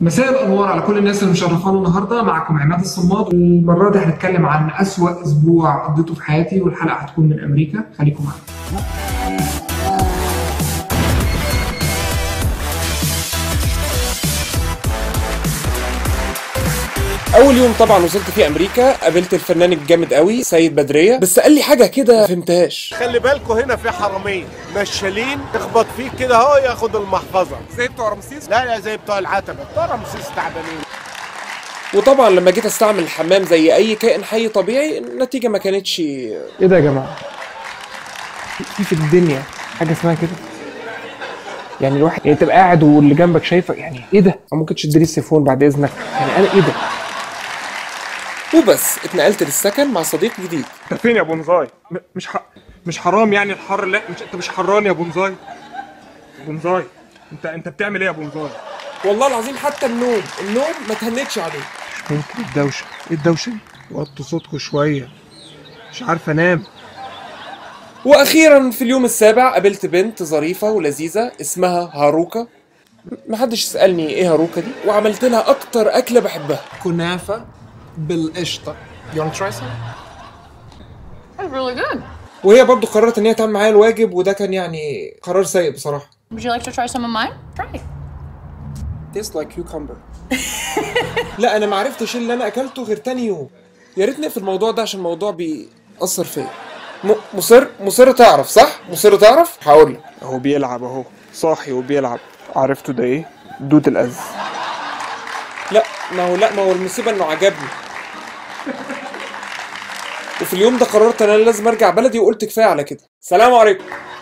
مساء الانوار على كل الناس اللي مشرفانا النهارده معكم عماد الصماد المره دي هنتكلم عن اسوأ اسبوع قضيته في حياتي والحلقه هتكون من امريكا خليكم معانا اول يوم طبعا وصلت فيه امريكا قابلت الفنان الجامد قوي سيد بدريه بس قال لي حاجه كده ما فهمتهاش خلي بالكوا هنا في حرامين مشالين تخبط فيك كده اهو ياخد المحفظه زي بتوع رمسيس لا لا زي بتوع العتبه بتوع رمسيس تعبانين وطبعا لما جيت استعمل الحمام زي اي كائن حي طبيعي النتيجه ما كانتش ايه ده يا جماعه في في الدنيا حاجه اسمها كده يعني الواحد يعني تبقى قاعد واللي جنبك شايفك يعني ايه ده أو ممكن تشتري السيفون بعد اذنك يعني انا ايه ده وبس اتنقلت للسكن مع صديق جديد انت فين يا بونزاي؟ م- مش ح... مش حرام يعني الحر لا مش انت مش حران يا بونزاي بونزاي انت انت بتعمل ايه يا بونزاي؟ والله العظيم حتى النوم النوم ما تهنتش عليه مش ممكن الدوشه ايه الدوشه دي؟ وطوا صوتكم شويه مش عارف انام واخيرا في اليوم السابع قابلت بنت ظريفه ولذيذه اسمها هاروكا محدش سالني ايه هاروكا دي وعملت لها اكتر اكله بحبها كنافه بالقشطه You wanna try some? That's really good. وهي برضو قررت ان هي تعمل معايا الواجب وده كان يعني قرار سيء بصراحه Would you like to try some of mine? Try. tastes like cucumber لا انا ما عرفتش اللي انا اكلته غير تاني يوم يا ريت نقفل الموضوع ده عشان الموضوع بيأثر فيا م- مصر مصر تعرف صح مصر تعرف هقول لك اهو بيلعب اهو صاحي وبيلعب عرفتوا ده ايه؟ دود الأز لا ما هو لا ما هو المصيبه انه عجبني وفي اليوم ده قررت ان انا لازم ارجع بلدي وقلت كفايه على كده سلام عليكم